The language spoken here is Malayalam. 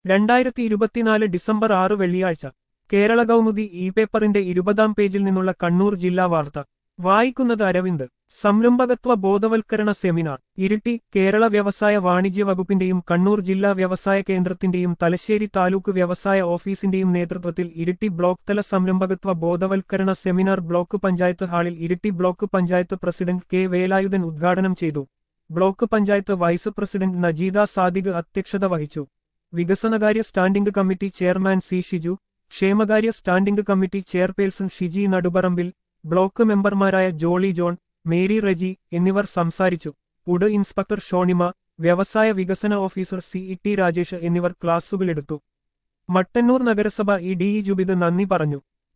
രണ്ടായിരത്തി ഇരുപത്തിനാല് ഡിസംബർ ആറ് വെള്ളിയാഴ്ച കേരള കൗമുദി ഇ പേപ്പറിന്റെ ഇരുപതാം പേജിൽ നിന്നുള്ള കണ്ണൂർ ജില്ലാ വാർത്ത വായിക്കുന്നത് അരവിന്ദ് സംരംഭകത്വ ബോധവൽക്കരണ സെമിനാർ ഇരിട്ടി കേരള വ്യവസായ വാണിജ്യ വകുപ്പിന്റെയും കണ്ണൂർ ജില്ലാ വ്യവസായ കേന്ദ്രത്തിന്റെയും തലശ്ശേരി താലൂക്ക് വ്യവസായ ഓഫീസിന്റെയും നേതൃത്വത്തിൽ ഇരിട്ടി ബ്ലോക്ക് തല സംരംഭകത്വ ബോധവൽക്കരണ സെമിനാർ ബ്ലോക്ക് പഞ്ചായത്ത് ഹാളിൽ Iritty block panchayat president K Velayudhan ഉദ്ഘാടനം ചെയ്തു block panchayat vice president Najeeda Sadiq അധ്യക്ഷത വഹിച്ചു വികസനകാര്യ standing committee chairman C Shiju ക്ഷേമകാര്യ standing committee chairperson Shiji Naduparambil block മെമ്പർമാരായ ജോളി ജോൺ മേരി റെജി എന്നിവർ സംസാരിച്ചു ഉഡ് ഇൻസ്പെക്ടർ ഷോണിമ വ്യവസായ വികസന officer C E T Rajesh എന്നിവർ ക്ലാസുകളെടുത്തു മട്ടന്നൂർ നഗരസഭ ഇ ഡി ഇ ജുബിദ് നന്ദി പറഞ്ഞു